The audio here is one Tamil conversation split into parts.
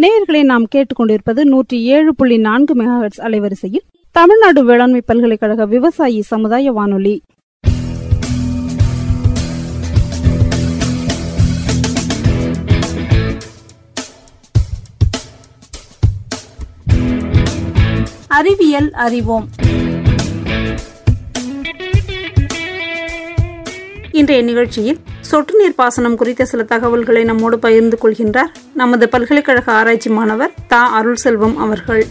நேயர்களை நாம் கேட்டுக்கொண்டிருப்பது நூற்றி ஏழு புள்ளி நான்கு மெகாஹெட்ஸ் அலைவரிசையில் தமிழ்நாடு வேளாண்மை பல்கலைக்கழக விவசாயி சமுதாய வானொலி அறிவியல் அறிவோம் இன்றைய நிகழ்ச்சியில் சொட்டு நீர் பாசனம் குறித்த சில தகவல்களை நம்மோடு பகிர்ந்து கொள்கின்றார் நமது பல்கலைக்கழக ஆராய்ச்சி மாணவர் தா அருள் செல்வம் அவர்கள்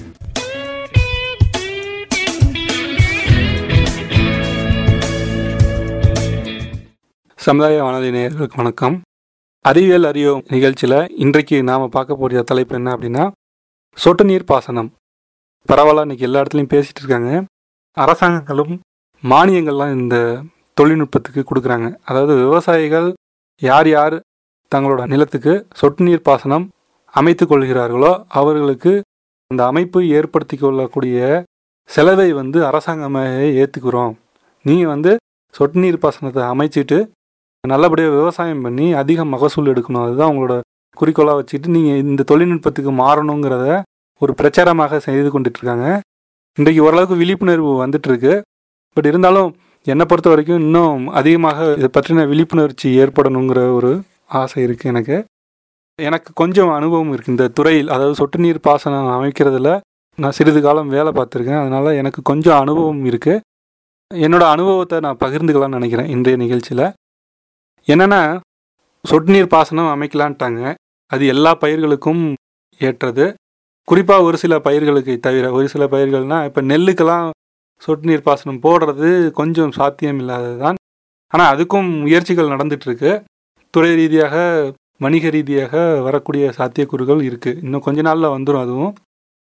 சமுதாய வானொலி நேயர்களுக்கு வணக்கம் அறிவியல் அறியோம் நிகழ்ச்சியில் இன்றைக்கு நாம் பார்க்க போகிற தலைப்பு என்ன அப்படின்னா சொட்டு நீர் பாசனம் பரவாயில்ல இன்னைக்கு எல்லா இடத்துலையும் பேசிகிட்டு இருக்காங்க அரசாங்கங்களும் மானியங்கள்லாம் இந்த தொழில்நுட்பத்துக்கு கொடுக்குறாங்க அதாவது விவசாயிகள் யார் யார் தங்களோட நிலத்துக்கு சொட்டு நீர் பாசனம் அமைத்து கொள்கிறார்களோ அவர்களுக்கு அந்த அமைப்பு ஏற்படுத்தி கொள்ளக்கூடிய செலவை வந்து அரசாங்கமே ஏற்றுக்கிறோம் நீங்கள் வந்து சொட்டு நீர் பாசனத்தை அமைச்சிட்டு நல்லபடியாக விவசாயம் பண்ணி அதிக மகசூல் எடுக்கணும் அதுதான் உங்களோட குறிக்கோளாக வச்சுட்டு நீங்கள் இந்த தொழில்நுட்பத்துக்கு மாறணுங்கிறத ஒரு பிரச்சாரமாக செய்து கொண்டுட்டு இருக்காங்க இன்றைக்கு ஓரளவுக்கு விழிப்புணர்வு வந்துட்டு இருக்கு பட் இருந்தாலும் என்னை பொறுத்த வரைக்கும் இன்னும் அதிகமாக இதை பற்றின விழிப்புணர்ச்சி ஏற்படணுங்கிற ஒரு ஆசை இருக்குது எனக்கு எனக்கு கொஞ்சம் அனுபவம் இருக்குது இந்த துறையில் அதாவது சொட்டு நீர் பாசனம் அமைக்கிறதுல நான் சிறிது காலம் வேலை பார்த்துருக்கேன் அதனால் எனக்கு கொஞ்சம் அனுபவம் இருக்குது என்னோட அனுபவத்தை நான் பகிர்ந்துக்கலாம்னு நினைக்கிறேன் இன்றைய நிகழ்ச்சியில் என்னென்னா சொட்டு நீர் பாசனம் அமைக்கலான்ட்டாங்க அது எல்லா பயிர்களுக்கும் ஏற்றது குறிப்பாக ஒரு சில பயிர்களுக்கு தவிர ஒரு சில பயிர்கள்னால் இப்போ நெல்லுக்கெல்லாம் சொட்டு நீர் பாசனம் போடுறது கொஞ்சம் சாத்தியம் இல்லாதது தான் ஆனால் அதுக்கும் முயற்சிகள் நடந்துட்டுருக்கு துறை ரீதியாக வணிக ரீதியாக வரக்கூடிய சாத்தியக்கூறுகள் இருக்குது இன்னும் கொஞ்ச நாளில் வந்துடும் அதுவும்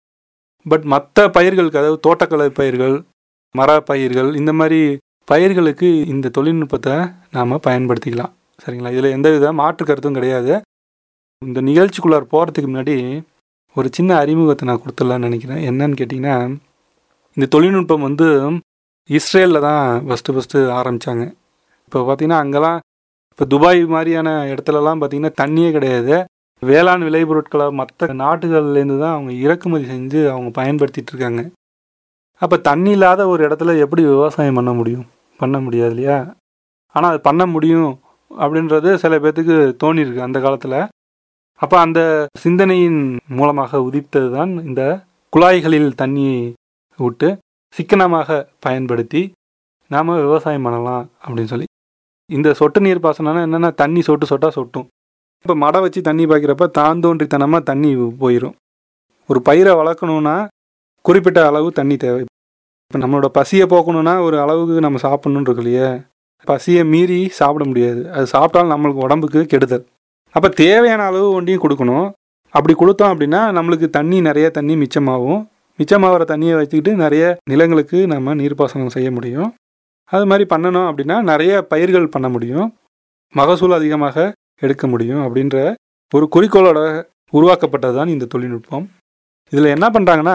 பட் மற்ற பயிர்களுக்கு அதாவது தோட்டக்கலை பயிர்கள் மர பயிர்கள் இந்த மாதிரி பயிர்களுக்கு இந்த தொழில்நுட்பத்தை நாம் பயன்படுத்திக்கலாம் சரிங்களா இதில் எந்த வித மாற்று கருத்தும் கிடையாது இந்த நிகழ்ச்சிக்குள்ளார் போகிறதுக்கு முன்னாடி ஒரு சின்ன அறிமுகத்தை நான் கொடுத்துடலான்னு நினைக்கிறேன் என்னன்னு கேட்டிங்கன்னா இந்த தொழில்நுட்பம் வந்து இஸ்ரேலில் தான் ஃபஸ்ட்டு ஃபஸ்ட்டு ஆரம்பித்தாங்க இப்போ பார்த்தீங்கன்னா அங்கெல்லாம் இப்போ துபாய் மாதிரியான இடத்துலலாம் பார்த்தீங்கன்னா தண்ணியே கிடையாது வேளாண் விளைபொருட்களை மற்ற நாடுகள்லேருந்து தான் அவங்க இறக்குமதி செஞ்சு அவங்க பயன்படுத்திட்டு இருக்காங்க அப்போ தண்ணி இல்லாத ஒரு இடத்துல எப்படி விவசாயம் பண்ண முடியும் பண்ண முடியாது இல்லையா ஆனால் அது பண்ண முடியும் அப்படின்றது சில பேர்த்துக்கு தோணியிருக்கு அந்த காலத்தில் அப்போ அந்த சிந்தனையின் மூலமாக உதித்தது தான் இந்த குழாய்களில் தண்ணியை விட்டு சிக்கனமாக பயன்படுத்தி நாம் விவசாயம் பண்ணலாம் அப்படின்னு சொல்லி இந்த சொட்டு நீர் பாசனம்னா என்னென்னா தண்ணி சொட்டு சொட்டாக சொட்டும் இப்போ மடை வச்சு தண்ணி பாய்க்கிறப்ப தாந்தோன்றித்தனமாக தண்ணி போயிடும் ஒரு பயிரை வளர்க்கணுன்னா குறிப்பிட்ட அளவு தண்ணி தேவை இப்போ நம்மளோட பசியை போக்கணுன்னா ஒரு அளவுக்கு நம்ம சாப்பிட்ணுன்னு இருக்கு இல்லையா பசியை மீறி சாப்பிட முடியாது அது சாப்பிட்டாலும் நம்மளுக்கு உடம்புக்கு கெடுதல் அப்போ தேவையான அளவு ஒன்றையும் கொடுக்கணும் அப்படி கொடுத்தோம் அப்படின்னா நம்மளுக்கு தண்ணி நிறைய தண்ணி மிச்சமாகும் மிச்சமாகிற தண்ணியை வச்சுக்கிட்டு நிறைய நிலங்களுக்கு நம்ம நீர்ப்பாசனம் செய்ய முடியும் அது மாதிரி பண்ணணும் அப்படின்னா நிறைய பயிர்கள் பண்ண முடியும் மகசூல் அதிகமாக எடுக்க முடியும் அப்படின்ற ஒரு குறிக்கோளோட உருவாக்கப்பட்டது தான் இந்த தொழில்நுட்பம் இதில் என்ன பண்ணுறாங்கன்னா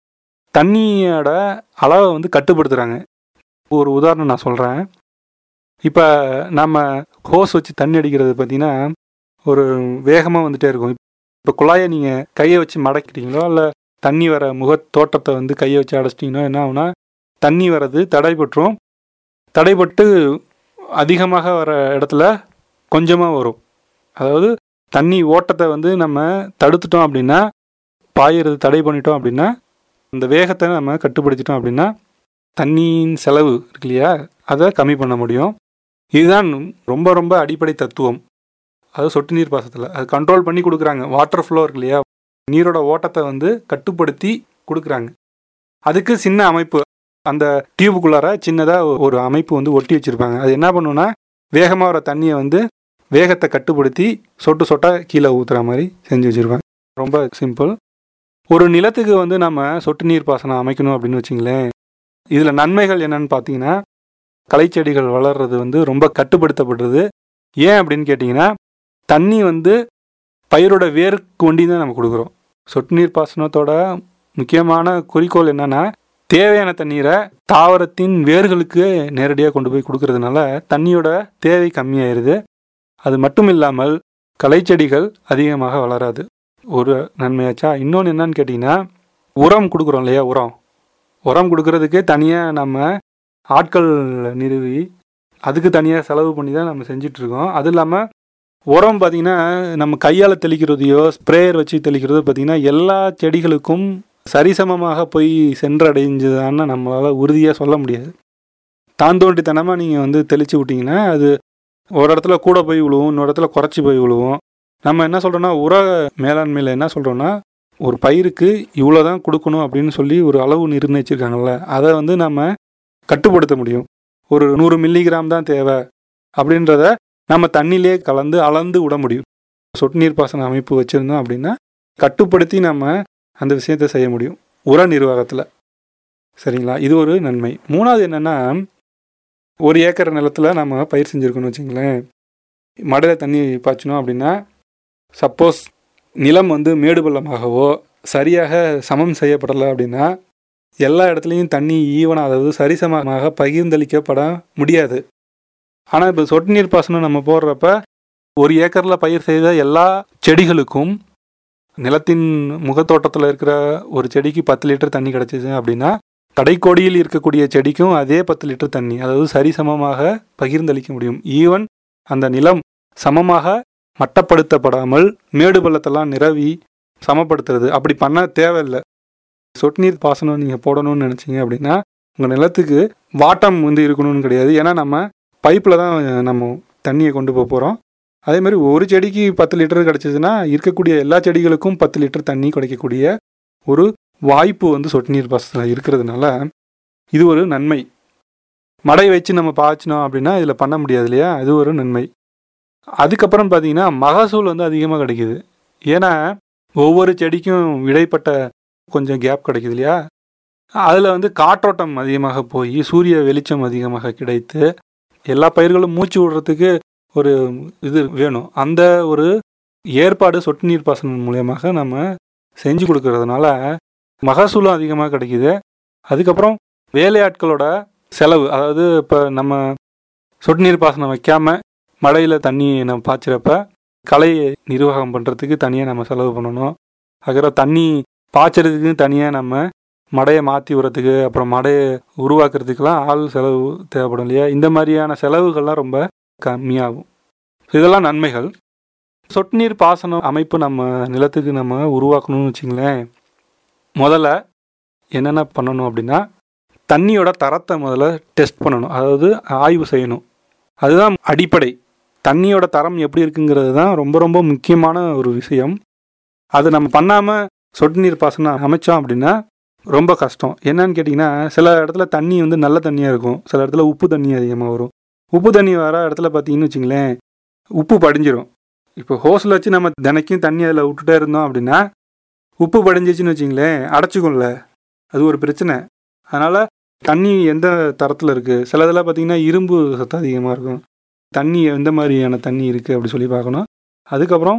தண்ணியோட அளவை வந்து கட்டுப்படுத்துகிறாங்க ஒரு உதாரணம் நான் சொல்கிறேன் இப்போ நம்ம ஹோஸ் வச்சு தண்ணி அடிக்கிறது பார்த்திங்கன்னா ஒரு வேகமாக வந்துகிட்டே இருக்கும் இப்போ குழாயை நீங்கள் கையை வச்சு மடக்கிட்டீங்களோ இல்லை தண்ணி வர முக தோட்டத்தை வந்து கையை வச்சு அடைச்சிட்டிங்கன்னா என்ன ஆகுனா தண்ணி வர்றது தடைபட்டுரும் தடைபட்டு அதிகமாக வர இடத்துல கொஞ்சமாக வரும் அதாவது தண்ணி ஓட்டத்தை வந்து நம்ம தடுத்துட்டோம் அப்படின்னா பாயிறது தடை பண்ணிட்டோம் அப்படின்னா அந்த வேகத்தை நம்ம கட்டுப்படுத்திட்டோம் அப்படின்னா தண்ணியின் செலவு இருக்கு இல்லையா அதை கம்மி பண்ண முடியும் இதுதான் ரொம்ப ரொம்ப அடிப்படை தத்துவம் அது சொட்டு நீர் பாசத்தில் அது கண்ட்ரோல் பண்ணி கொடுக்குறாங்க வாட்டர் ஃப்ளோ இருக்கு இல்லையா நீரோட ஓட்டத்தை வந்து கட்டுப்படுத்தி கொடுக்குறாங்க அதுக்கு சின்ன அமைப்பு அந்த டியூபுக்குள்ளார சின்னதாக ஒரு அமைப்பு வந்து ஒட்டி வச்சுருப்பாங்க அது என்ன பண்ணுன்னா வேகமாக வர தண்ணியை வந்து வேகத்தை கட்டுப்படுத்தி சொட்டு சொட்டாக கீழே ஊற்றுற மாதிரி செஞ்சு வச்சுருப்பாங்க ரொம்ப சிம்பிள் ஒரு நிலத்துக்கு வந்து நம்ம சொட்டு நீர் பாசனம் அமைக்கணும் அப்படின்னு வச்சிங்களேன் இதில் நன்மைகள் என்னன்னு பார்த்தீங்கன்னா களைச்செடிகள் வளர்றது வந்து ரொம்ப கட்டுப்படுத்தப்படுறது ஏன் அப்படின்னு கேட்டிங்கன்னா தண்ணி வந்து பயிரோட வேருக்கு ஒண்டி தான் நம்ம கொடுக்குறோம் சொட்டு நீர் பாசனத்தோட முக்கியமான குறிக்கோள் என்னன்னா தேவையான தண்ணீரை தாவரத்தின் வேர்களுக்கு நேரடியாக கொண்டு போய் கொடுக்கறதுனால தண்ணியோட தேவை கம்மியாயிருது அது மட்டும் இல்லாமல் களைச்செடிகள் அதிகமாக வளராது ஒரு நன்மையாச்சா இன்னொன்று என்னன்னு கேட்டிங்கன்னா உரம் கொடுக்குறோம் இல்லையா உரம் உரம் கொடுக்கறதுக்கு தனியாக நம்ம ஆட்கள் நிறுவி அதுக்கு தனியாக செலவு பண்ணி தான் நம்ம செஞ்சிட்ருக்கோம் அது இல்லாமல் உரம் பார்த்திங்கன்னா நம்ம கையால் தெளிக்கிறதையோ ஸ்ப்ரேயர் வச்சு தெளிக்கிறதோ பார்த்திங்கன்னா எல்லா செடிகளுக்கும் சரிசமமாக போய் சென்றடைஞ்சதான்னு நம்மளால் உறுதியாக சொல்ல முடியாது தாந்தோண்டித்தனமாக நீங்கள் வந்து தெளித்து விட்டிங்கன்னா அது ஒரு இடத்துல கூட போய் விழுவும் இன்னொரு இடத்துல குறைச்சி போய் விழுவும் நம்ம என்ன சொல்கிறோன்னா உர மேலாண்மையில் என்ன சொல்கிறோன்னா ஒரு பயிருக்கு இவ்வளோ தான் கொடுக்கணும் அப்படின்னு சொல்லி ஒரு அளவு நிர்ணயிச்சிருக்காங்கல்ல அதை வந்து நம்ம கட்டுப்படுத்த முடியும் ஒரு நூறு மில்லிகிராம் தான் தேவை அப்படின்றத நம்ம தண்ணியிலே கலந்து அளந்து விட முடியும் சொட்டு நீர் பாசன அமைப்பு வச்சுருந்தோம் அப்படின்னா கட்டுப்படுத்தி நம்ம அந்த விஷயத்தை செய்ய முடியும் உர நிர்வாகத்தில் சரிங்களா இது ஒரு நன்மை மூணாவது என்னென்னா ஒரு ஏக்கர் நிலத்தில் நம்ம பயிர் செஞ்சுருக்கோன்னு வச்சுங்களேன் மடையில் தண்ணி பாய்ச்சணும் அப்படின்னா சப்போஸ் நிலம் வந்து மேடு பள்ளமாகவோ சரியாக சமம் செய்யப்படலை அப்படின்னா எல்லா இடத்துலையும் தண்ணி ஈவனாக அதாவது சரிசமமாக பகிர்ந்தளிக்கப்பட முடியாது ஆனால் இப்போ சொட்டு நீர் பாசனம் நம்ம போடுறப்ப ஒரு ஏக்கரில் பயிர் செய்த எல்லா செடிகளுக்கும் நிலத்தின் முகத்தோட்டத்தில் இருக்கிற ஒரு செடிக்கு பத்து லிட்டர் தண்ணி கிடச்சிச்சு அப்படின்னா கடைக்கோடியில் இருக்கக்கூடிய செடிக்கும் அதே பத்து லிட்டர் தண்ணி அதாவது சரிசமமாக பகிர்ந்தளிக்க முடியும் ஈவன் அந்த நிலம் சமமாக மட்டப்படுத்தப்படாமல் மேடு பள்ளத்தெல்லாம் நிரவி சமப்படுத்துறது அப்படி பண்ண தேவையில்லை சொட்டு நீர் பாசனம் நீங்கள் போடணும்னு நினச்சிங்க அப்படின்னா உங்கள் நிலத்துக்கு வாட்டம் வந்து இருக்கணும்னு கிடையாது ஏன்னா நம்ம பைப்பில் தான் நம்ம தண்ணியை கொண்டு போக போகிறோம் அதே மாதிரி ஒரு செடிக்கு பத்து லிட்டர் கிடச்சிதுன்னா இருக்கக்கூடிய எல்லா செடிகளுக்கும் பத்து லிட்டர் தண்ணி கிடைக்கக்கூடிய ஒரு வாய்ப்பு வந்து சொட்டு நீர் பாசனம் இருக்கிறதுனால இது ஒரு நன்மை மடை வச்சு நம்ம பாய்ச்சினோம் அப்படின்னா இதில் பண்ண முடியாது இல்லையா அது ஒரு நன்மை அதுக்கப்புறம் பார்த்தீங்கன்னா மகசூல் வந்து அதிகமாக கிடைக்குது ஏன்னா ஒவ்வொரு செடிக்கும் இடைப்பட்ட கொஞ்சம் கேப் கிடைக்குது இல்லையா அதில் வந்து காற்றோட்டம் அதிகமாக போய் சூரிய வெளிச்சம் அதிகமாக கிடைத்து எல்லா பயிர்களும் மூச்சு விடுறதுக்கு ஒரு இது வேணும் அந்த ஒரு ஏற்பாடு சொட்டு நீர் பாசனம் மூலியமாக நம்ம செஞ்சு கொடுக்கறதுனால மகசூலும் அதிகமாக கிடைக்குது அதுக்கப்புறம் வேலையாட்களோட செலவு அதாவது இப்போ நம்ம சொட்டு நீர் பாசனம் வைக்காம மழையில் தண்ணி நம்ம பாய்ச்சிறப்ப களை நிர்வாகம் பண்ணுறதுக்கு தனியாக நம்ம செலவு பண்ணணும் அதுக்கப்புறம் தண்ணி பாய்ச்சறதுக்கு தனியாக நம்ம மடையை மாற்றி விடுறதுக்கு அப்புறம் மடையை உருவாக்குறதுக்கெல்லாம் ஆள் செலவு தேவைப்படும் இல்லையா இந்த மாதிரியான செலவுகள்லாம் ரொம்ப கம்மியாகும் இதெல்லாம் நன்மைகள் சொட்டு நீர் பாசனம் அமைப்பு நம்ம நிலத்துக்கு நம்ம உருவாக்கணும்னு வச்சிங்களேன் முதல்ல என்னென்ன பண்ணணும் அப்படின்னா தண்ணியோட தரத்தை முதல்ல டெஸ்ட் பண்ணணும் அதாவது ஆய்வு செய்யணும் அதுதான் அடிப்படை தண்ணியோட தரம் எப்படி இருக்குங்கிறது தான் ரொம்ப ரொம்ப முக்கியமான ஒரு விஷயம் அது நம்ம பண்ணாமல் சொட்டு நீர் பாசனம் அமைச்சோம் அப்படின்னா ரொம்ப கஷ்டம் என்னன்னு கேட்டிங்கன்னா சில இடத்துல தண்ணி வந்து நல்ல தண்ணியாக இருக்கும் சில இடத்துல உப்பு தண்ணி அதிகமாக வரும் உப்பு தண்ணி வர இடத்துல பார்த்தீங்கன்னு வச்சுங்களேன் உப்பு படிஞ்சிரும் இப்போ ஹோஸில் வச்சு நம்ம தினைக்கும் தண்ணி அதில் விட்டுட்டே இருந்தோம் அப்படின்னா உப்பு படிஞ்சிச்சுன்னு வச்சிங்களேன் அடைச்சிக்கும்ல அது ஒரு பிரச்சனை அதனால் தண்ணி எந்த தரத்தில் இருக்குது சில இதில் பார்த்தீங்கன்னா இரும்பு சத்து அதிகமாக இருக்கும் தண்ணி எந்த மாதிரியான தண்ணி இருக்குது அப்படி சொல்லி பார்க்கணும் அதுக்கப்புறம்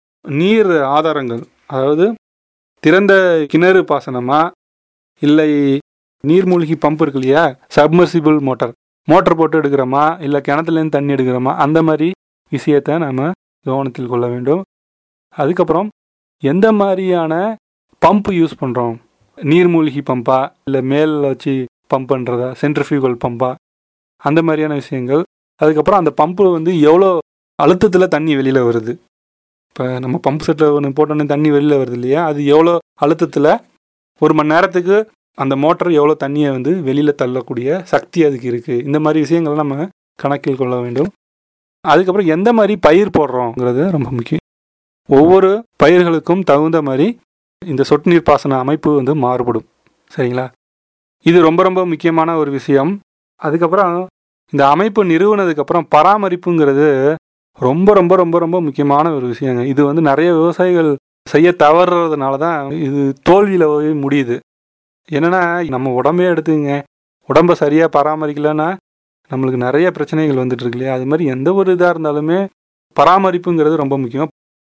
நீர் ஆதாரங்கள் அதாவது திறந்த கிணறு பாசனமா இல்லை நீர்மூழ்கி பம்ப் இருக்கு இல்லையா சப்மர்சிபிள் மோட்டார் மோட்டர் போட்டு எடுக்கிறோமா இல்லை கிணத்துலேருந்து தண்ணி எடுக்கிறோமா அந்த மாதிரி விஷயத்தை நம்ம கவனத்தில் கொள்ள வேண்டும் அதுக்கப்புறம் எந்த மாதிரியான பம்ப் யூஸ் பண்ணுறோம் நீர்மூழ்கி பம்பா இல்லை மேல் வச்சு பம்ப் பண்ணுறதா சென்ட்ரிஃபியூகல் பம்பா அந்த மாதிரியான விஷயங்கள் அதுக்கப்புறம் அந்த பம்பு வந்து எவ்வளோ அழுத்தத்தில் தண்ணி வெளியில் வருது இப்போ நம்ம பம்ப் செட்டில் ஒன்று போட்டோன்னே தண்ணி வெளியில் வருது இல்லையா அது எவ்வளோ அழுத்தத்தில் ஒரு மணி நேரத்துக்கு அந்த மோட்டர் எவ்வளோ தண்ணியை வந்து வெளியில் தள்ளக்கூடிய சக்தி அதுக்கு இருக்குது இந்த மாதிரி விஷயங்களை நம்ம கணக்கில் கொள்ள வேண்டும் அதுக்கப்புறம் எந்த மாதிரி பயிர் போடுறோங்கிறது ரொம்ப முக்கியம் ஒவ்வொரு பயிர்களுக்கும் தகுந்த மாதிரி இந்த சொட்டு நீர் பாசன அமைப்பு வந்து மாறுபடும் சரிங்களா இது ரொம்ப ரொம்ப முக்கியமான ஒரு விஷயம் அதுக்கப்புறம் இந்த அமைப்பு நிறுவனதுக்கப்புறம் பராமரிப்புங்கிறது ரொம்ப ரொம்ப ரொம்ப ரொம்ப முக்கியமான ஒரு விஷயங்க இது வந்து நிறைய விவசாயிகள் செய்ய தவறுறதுனால தான் இது தோல்வியில் போய் முடியுது என்னென்னா நம்ம உடம்பே எடுத்துங்க உடம்பை சரியாக பராமரிக்கலைன்னா நம்மளுக்கு நிறைய பிரச்சனைகள் வந்துட்டு இருக்கு இல்லையா அது மாதிரி எந்த ஒரு இதாக இருந்தாலுமே பராமரிப்புங்கிறது ரொம்ப முக்கியம்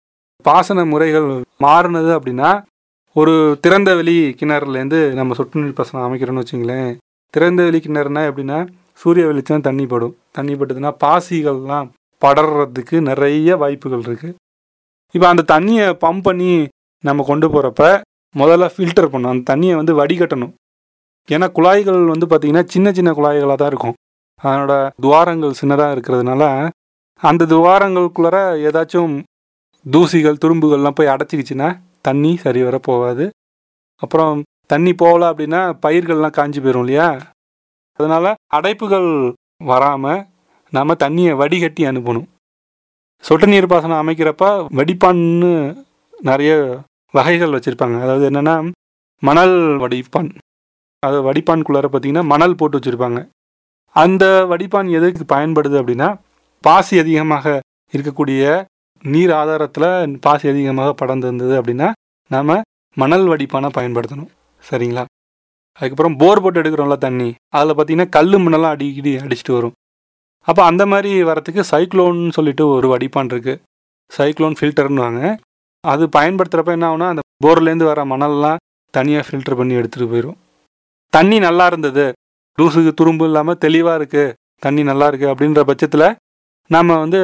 பாசன முறைகள் மாறுனது அப்படின்னா ஒரு திறந்த வெளி கிணறுலேருந்து நம்ம சொட்டு நீர் பாசனம் அமைக்கிறோன்னு வச்சுங்களேன் திறந்த வெளி கிணறுனா எப்படின்னா சூரிய வெளிச்சம் தண்ணி படும் தண்ணி பட்டுதுன்னா பாசிகள்லாம் படறதுக்கு நிறைய வாய்ப்புகள் இருக்குது இப்போ அந்த தண்ணியை பம்ப் பண்ணி நம்ம கொண்டு போகிறப்ப முதல்ல ஃபில்டர் பண்ணணும் அந்த தண்ணியை வந்து வடிகட்டணும் ஏன்னா குழாய்கள் வந்து பார்த்திங்கன்னா சின்ன சின்ன குழாய்களாக தான் இருக்கும் அதனோட துவாரங்கள் சின்னதாக இருக்கிறதுனால அந்த துவாரங்களுக்குள்ளார ஏதாச்சும் தூசிகள் துரும்புகள்லாம் போய் அடைச்சிக்கிச்சுன்னா தண்ணி சரி வர போகாது அப்புறம் தண்ணி போகல அப்படின்னா பயிர்கள்லாம் காஞ்சி போயிடும் இல்லையா அதனால் அடைப்புகள் வராமல் நாம் தண்ணியை வடிகட்டி அனுப்பணும் சொட்டு நீர் பாசனம் அமைக்கிறப்ப வடிப்பான்னு நிறைய வகைகள் வச்சுருப்பாங்க அதாவது என்னென்னா மணல் வடிப்பான் அது வடிப்பான்குள்ளார பார்த்தீங்கன்னா மணல் போட்டு வச்சுருப்பாங்க அந்த வடிப்பான் எதுக்கு பயன்படுது அப்படின்னா பாசி அதிகமாக இருக்கக்கூடிய நீர் ஆதாரத்தில் பாசி அதிகமாக படர்ந்து இருந்தது அப்படின்னா நாம் மணல் வடிப்பானை பயன்படுத்தணும் சரிங்களா அதுக்கப்புறம் போர் போட்டு எடுக்கிறோம்ல தண்ணி அதில் பார்த்தீங்கன்னா கல் மண்ணெல்லாம் அடிக்கடி அடிச்சுட்டு வரும் அப்போ அந்த மாதிரி வரத்துக்கு சைக்ளோன் சொல்லிட்டு ஒரு வடிப்பான் இருக்குது சைக்ளோன் ஃபில்டர்னுவாங்க அது பயன்படுத்துகிறப்ப என்ன ஆகுனா அந்த போர்லேருந்து வர மணல்லாம் தனியாக ஃபில்டர் பண்ணி எடுத்துகிட்டு போயிடும் தண்ணி நல்லா இருந்தது லூசுக்கு துரும்பு இல்லாமல் தெளிவாக இருக்குது தண்ணி நல்லா இருக்குது அப்படின்ற பட்சத்தில் நம்ம வந்து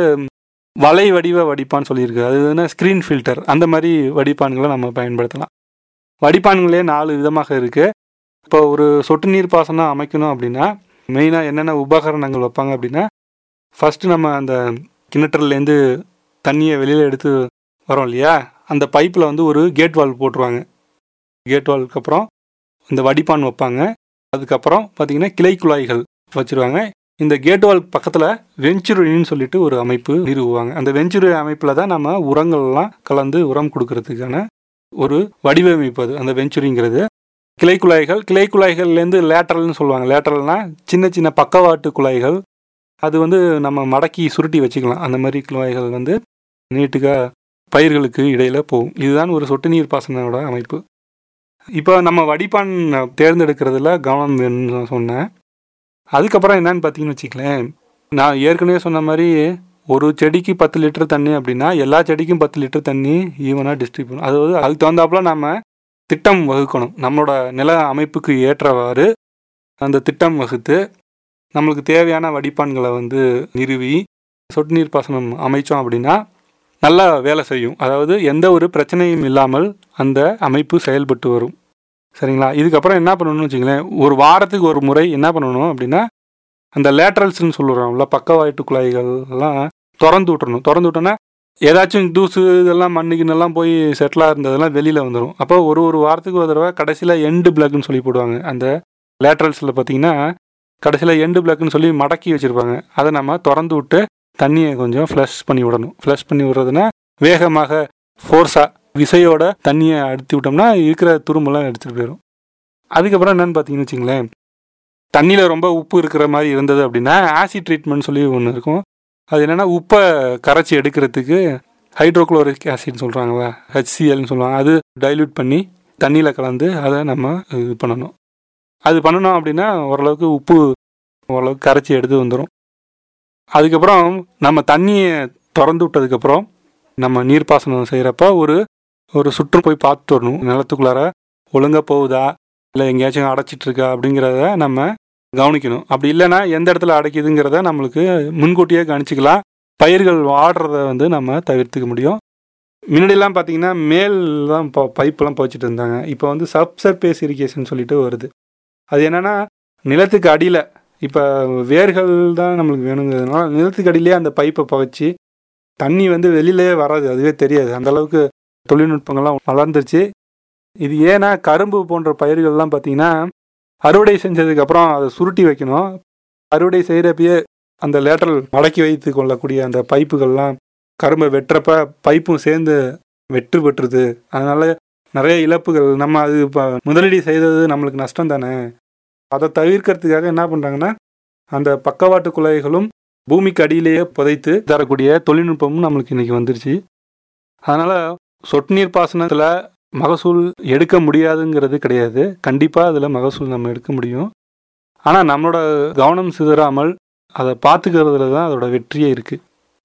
வலை வடிவ வடிப்பான் சொல்லியிருக்கு அது என்ன ஸ்க்ரீன் ஃபில்டர் அந்த மாதிரி வடிப்பான்களை நம்ம பயன்படுத்தலாம் வடிப்பான்களே நாலு விதமாக இருக்குது இப்போ ஒரு சொட்டு நீர் பாசனம் அமைக்கணும் அப்படின்னா மெயினாக என்னென்ன உபகரணங்கள் வைப்பாங்க அப்படின்னா ஃபஸ்ட்டு நம்ம அந்த கிணற்றுலேருந்து தண்ணியை வெளியில் எடுத்து வரோம் இல்லையா அந்த பைப்பில் வந்து ஒரு கேட் வால் போட்டுருவாங்க கேட் வால்க்கு அப்புறம் இந்த வடிப்பான் வைப்பாங்க அதுக்கப்புறம் பார்த்திங்கன்னா கிளை குழாய்கள் வச்சுருவாங்க இந்த கேட் வால் பக்கத்தில் வெஞ்சுரின்னு சொல்லிட்டு ஒரு அமைப்பு நிறுவுவாங்க அந்த வெஞ்சுரி அமைப்பில் தான் நம்ம உரங்கள்லாம் கலந்து உரம் கொடுக்கறதுக்கான ஒரு வடிவமைப்பு அது அந்த வெஞ்சுரிங்கிறது கிளை குழாய்கள் கிளை குழாய்கள்லேருந்து லேட்டரல்னு சொல்லுவாங்க லேட்டரல்னா சின்ன சின்ன பக்கவாட்டு குழாய்கள் அது வந்து நம்ம மடக்கி சுருட்டி வச்சுக்கலாம் அந்த மாதிரி குழாய்கள் வந்து நீட்டுக்காக பயிர்களுக்கு இடையில் போகும் இதுதான் ஒரு சொட்டு நீர் பாசனோட அமைப்பு இப்போ நம்ம வடிப்பான் தேர்ந்தெடுக்கிறதுல கவனம் வேணும்னு நான் சொன்னேன் அதுக்கப்புறம் என்னன்னு பார்த்தீங்கன்னு வச்சுக்கலேன் நான் ஏற்கனவே சொன்ன மாதிரி ஒரு செடிக்கு பத்து லிட்டர் தண்ணி அப்படின்னா எல்லா செடிக்கும் பத்து லிட்டர் தண்ணி ஈவனாக டிஸ்ட்ரிபியூட் பண்ணணும் அதாவது அதுக்கு தகுந்தாப்புல நம்ம திட்டம் வகுக்கணும் நம்மளோட நில அமைப்புக்கு ஏற்றவாறு அந்த திட்டம் வகுத்து நம்மளுக்கு தேவையான வடிப்பான்களை வந்து நிறுவி சொட்டு நீர் பாசனம் அமைச்சோம் அப்படின்னா நல்லா வேலை செய்யும் அதாவது எந்த ஒரு பிரச்சனையும் இல்லாமல் அந்த அமைப்பு செயல்பட்டு வரும் சரிங்களா இதுக்கப்புறம் என்ன பண்ணணும்னு வச்சுங்களேன் ஒரு வாரத்துக்கு ஒரு முறை என்ன பண்ணணும் அப்படின்னா அந்த லேட்ரல்ஸ்னு சொல்லுறோம்ல பக்கவாட்டு குழாய்கள் எல்லாம் திறந்து விட்டுறணும் திறந்து விட்டோன்னா ஏதாச்சும் தூசு இதெல்லாம் மண்ணுக்குன்னெல்லாம் போய் செட்டிலாக இருந்ததெல்லாம் வெளியில் வந்துடும் அப்போ ஒரு ஒரு வாரத்துக்கு ஒரு தடவை கடைசியில் எண்டு பிளக்குன்னு சொல்லி போடுவாங்க அந்த லேட்ரல்ஸில் பார்த்தீங்கன்னா கடைசியில் எண்டு பிளக்குன்னு சொல்லி மடக்கி வச்சுருப்பாங்க அதை நம்ம திறந்து விட்டு தண்ணியை கொஞ்சம் ஃப்ளஷ் பண்ணி விடணும் ஃப்ளஷ் பண்ணி விடுறதுனா வேகமாக ஃபோர்ஸாக விசையோட தண்ணியை அழுத்தி விட்டோம்னா இருக்கிற துரும்பெல்லாம் எடுத்துகிட்டு போயிடும் அதுக்கப்புறம் என்னென்னு பார்த்தீங்கன்னு வச்சுங்களேன் தண்ணியில் ரொம்ப உப்பு இருக்கிற மாதிரி இருந்தது அப்படின்னா ஆசிட் ட்ரீட்மெண்ட் சொல்லி ஒன்று இருக்கும் அது என்னென்னா உப்பை கரைச்சி எடுக்கிறதுக்கு ஹைட்ரோக்ளோரிக் ஆசிட்னு சொல்கிறாங்களா ஹெச்சிஎல்னு சொல்லுவாங்க அது டைல்யூட் பண்ணி தண்ணியில் கலந்து அதை நம்ம இது பண்ணணும் அது பண்ணணும் அப்படின்னா ஓரளவுக்கு உப்பு ஓரளவுக்கு கரைச்சி எடுத்து வந்துடும் அதுக்கப்புறம் நம்ம தண்ணியை திறந்து விட்டதுக்கப்புறம் நம்ம நீர்ப்பாசனம் செய்கிறப்ப ஒரு ஒரு சுற்று போய் பார்த்துட்டு வரணும் நிலத்துக்குள்ளார ஒழுங்காக போகுதா இல்லை எங்கேயாச்சும் அடைச்சிட்டு இருக்கா அப்படிங்கிறத நம்ம கவனிக்கணும் அப்படி இல்லைன்னா எந்த இடத்துல அடைக்குதுங்கிறத நம்மளுக்கு முன்கூட்டியே கணிச்சிக்கலாம் பயிர்கள் வாடுறத வந்து நம்ம தவிர்த்துக்க முடியும் முன்னாடிலாம் பார்த்தீங்கன்னா மேல் தான் இப்போ பைப்பெல்லாம் போய்ச்சிட்டு இருந்தாங்க இப்போ வந்து சப்சர்பேஸ் இரிகேஷன் சொல்லிட்டு வருது அது என்னென்னா நிலத்துக்கு அடியில் இப்போ வேர்கள் தான் நம்மளுக்கு வேணுங்கிறதுனால நிலத்துக்கு அடியிலே அந்த பைப்பை புகைச்சி தண்ணி வந்து வெளியிலே வராது அதுவே தெரியாது அந்த அளவுக்கு தொழில்நுட்பங்கள்லாம் வளர்ந்துருச்சு இது ஏன்னா கரும்பு போன்ற பயிர்கள்லாம் பார்த்தீங்கன்னா அறுவடை செஞ்சதுக்கப்புறம் அதை சுருட்டி வைக்கணும் அறுவடை செய்கிறப்பயே அந்த லேட்டரல் மடக்கி வைத்து கொள்ளக்கூடிய அந்த பைப்புகள்லாம் கரும்பை வெட்டுறப்ப பைப்பும் சேர்ந்து வெட்டு பெற்றுது அதனால நிறைய இழப்புகள் நம்ம அது இப்போ முதலீடு செய்தது நம்மளுக்கு நஷ்டம் தானே அதை தவிர்க்கிறதுக்காக என்ன பண்ணுறாங்கன்னா அந்த பக்கவாட்டு குழாய்களும் பூமிக்கு அடியிலேயே புதைத்து தரக்கூடிய தொழில்நுட்பமும் நம்மளுக்கு இன்றைக்கி வந்துருச்சு அதனால் சொட்டு நீர் பாசனத்தில் மகசூல் எடுக்க முடியாதுங்கிறது கிடையாது கண்டிப்பாக அதில் மகசூல் நம்ம எடுக்க முடியும் ஆனால் நம்மளோட கவனம் சிதறாமல் அதை பார்த்துக்கிறதுல தான் அதோட வெற்றியே இருக்குது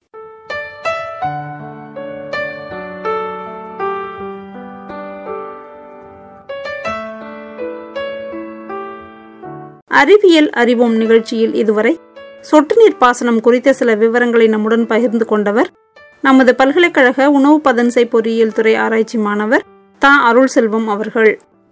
அறிவியல் அறிவோம் நிகழ்ச்சியில் இதுவரை சொட்டு நீர் பாசனம் குறித்த சில விவரங்களை நம்முடன் பகிர்ந்து கொண்டவர் நமது பல்கலைக்கழக உணவு பதன்சை பொறியியல் துறை ஆராய்ச்சி மாணவர் தா அருள் செல்வம் அவர்கள்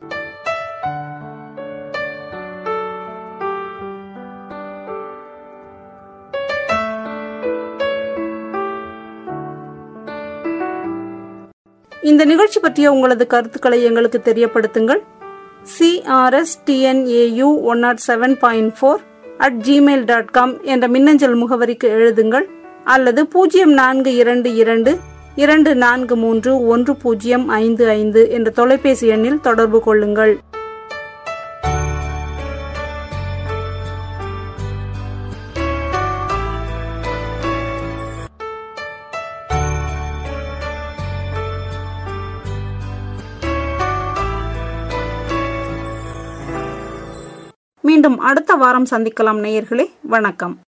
இந்த நிகழ்ச்சி பற்றிய உங்களது கருத்துக்களை எங்களுக்கு தெரியப்படுத்துங்கள் CRS TNAU one nought seven point four at Gmail dot com என்ற மின்னஞ்சல் முகவரிக்கு எழுதுங்கள் அல்லது பூஜ்ஜியம் நான்கு இரண்டு இரண்டு இரண்டு நான்கு மூன்று ஒன்று பூஜ்ஜியம் ஐந்து ஐந்து என்ற தொலைபேசி எண்ணில் தொடர்பு கொள்ளுங்கள் மீண்டும் அடுத்த வாரம் சந்திக்கலாம் நேயர்களே வணக்கம்